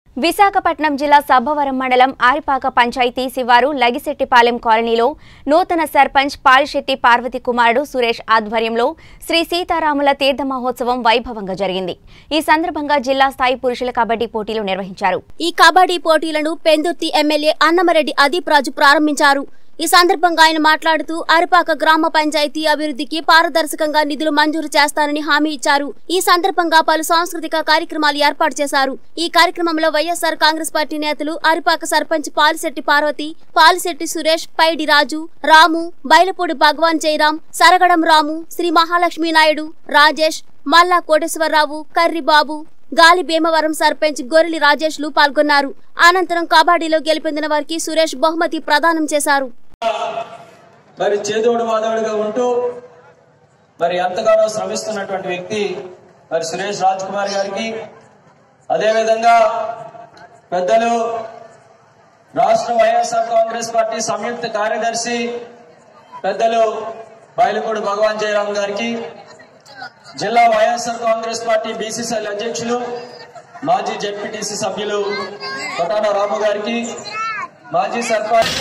విశాఖపట్నం జిల్లా సబ్బవరం మండలం ఆరిపాక పంచాయతీ శివారు లగిశెట్టిపాలెం కాలనీలో నూతన సర్పంచ్ పాలిశెట్టి పార్వతి కుమారుడు సురేష్ ఆధ్వర్యంలో శ్రీ సీతారాముల తీర్థ మహోత్సవం వైభవంగా జరిగింది ఈ సందర్భంగా జిల్లా స్థాయి పురుషుల కబడ్డీ పోటీలు నిర్వహించారు ఈ కబడ్డీ పోటీలను పెందుర్తి ఎమ్మెల్యే అన్నమరెడ్డి అదీప్ రాజు ప్రారంభించారు ఈ సందర్భంగా ఆయన మాట్లాడుతూ అరిపాక గ్రామ పంచాయతీ అభివృద్ధికి పారదర్శకంగా నిధులు మంజూరు చేస్తారని హామీ ఇచ్చారు ఈ సందర్భంగా పలు సాంస్కృతిక కార్యక్రమాలు ఏర్పాటు చేశారు ఈ కార్యక్రమంలో వైఎస్ఆర్ కాంగ్రెస్ పార్టీ నేతలు అరిపాక సర్పంచ్ పాలిశెట్టి పార్వతి పాలిశెట్టి సురేష్ పైడి రాజు రాము బైలపూడి భగవాన్ జయరాం సరగడం రాము శ్రీ మహాలక్ష్మీ నాయుడు రాజేష్ మల్లా కోటేశ్వరరావు కర్రి బాబు గాలి భీమవరం సర్పంచ్ గొర్రెలి రాజేష్లు పాల్గొన్నారు అనంతరం కబడ్డీలో గెలుపొందిన వారికి సురేష్ బహుమతి ప్రదానం చేశారు మరి చేదోడు వాదోడుగా ఉంటూ మరి ఎంతగానో శ్రమిస్తున్నటువంటి వ్యక్తి మరి సురేష్ రాజ్ కుమార్ గారికి అదేవిధంగా పెద్దలు రాష్ట్ర వైఎస్ఆర్ కాంగ్రెస్ పార్టీ సంయుక్త కార్యదర్శి పెద్దలు బయలుపూడి భగవాన్ జయరాం గారికి జిల్లా వైఎస్ఆర్ కాంగ్రెస్ పార్టీ బీసీసీఎల్ అధ్యక్షులు మాజీ జెడ్పీటీసీ సభ్యులు కొటాన రాము గారికి మాజీ సర్పంచ్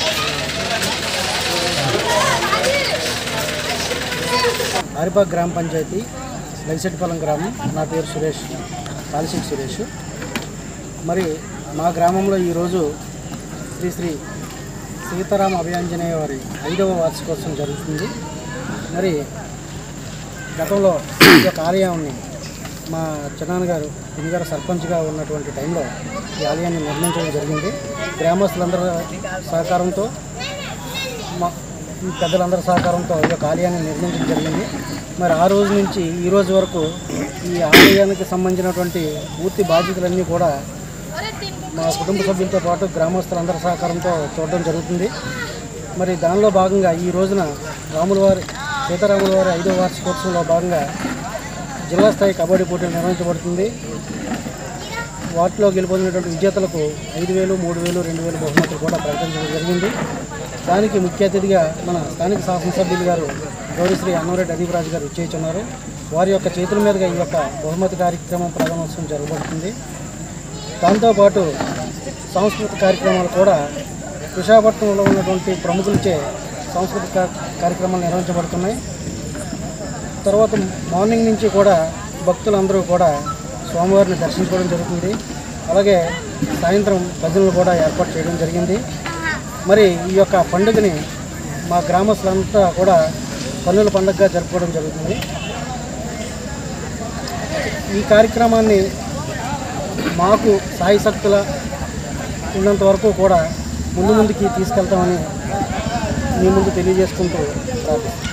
ఆరిపాక్ గ్రామ పంచాయతీ లైసెట్టిపాలెం గ్రామం నా పేరు సురేష్ పాలసిక్ సురేష్ మరి మా గ్రామంలో ఈరోజు శ్రీ శ్రీ సీతారామ అభయాంజనేయ వారి ఐదవ వార్షికోత్సవం జరుగుతుంది మరి గతంలో ఈ యొక్క ఆలయాన్ని మా చిన్నాన్న గారు గారు సర్పంచ్గా ఉన్నటువంటి టైంలో ఈ ఆలయాన్ని నిర్మించడం జరిగింది గ్రామస్తులందరి సహకారంతో మా ఈ పెద్దలందరి సహకారంతో ఈ యొక్క ఆలయాన్ని నిర్మించడం జరిగింది మరి ఆ రోజు నుంచి ఈ రోజు వరకు ఈ ఆలయానికి సంబంధించినటువంటి పూర్తి బాధ్యతలన్నీ కూడా మా కుటుంబ సభ్యులతో పాటు గ్రామస్తులందరి సహకారంతో చూడడం జరుగుతుంది మరి దానిలో భాగంగా ఈ రోజున రాముల వారి సీతారాముల వారి ఐదో వార్షికోత్సవంలో భాగంగా జిల్లా స్థాయి కబడ్డీ పోటీలు నిర్వహించబడుతుంది వాటిలో గెలుపొందినటువంటి విజేతలకు ఐదు వేలు మూడు వేలు రెండు వేలు బహుమతులు కూడా ప్రకటించడం జరిగింది దానికి ముఖ్య అతిథిగా మన స్థానిక శాసనసభ్యులు గారు గౌరీశ్రీ అన్నవరెడ్డి అదీపరాజు గారు ఇచ్చేస్తున్నారు వారి యొక్క చేతుల మీదుగా ఈ యొక్క బహుమతి కార్యక్రమం ప్రారంభోత్సవం జరగబడుతుంది దాంతోపాటు సాంస్కృతిక కార్యక్రమాలు కూడా విశాఖపట్నంలో ఉన్నటువంటి ప్రముఖులచే సాంస్కృతిక కా- కార్యక్రమాలు నిర్వహించబడుతున్నాయి తర్వాత మార్నింగ్ నుంచి కూడా భక్తులందరూ కూడా స్వామివారిని దర్శించుకోవడం జరుగుతుంది అలాగే సాయంత్రం భజనలు కూడా ఏర్పాటు చేయడం జరిగింది మరి ఈ యొక్క పండుగని మా గ్రామస్తులంతా కూడా కన్నుల పండుగగా జరుపుకోవడం జరుగుతుంది ఈ కార్యక్రమాన్ని మాకు సాయి శక్తుల ఉన్నంత వరకు కూడా ముందు ముందుకి తీసుకెళ్తామని మీ ముందు తెలియజేసుకుంటూ ప్రార్థిస్తున్నాను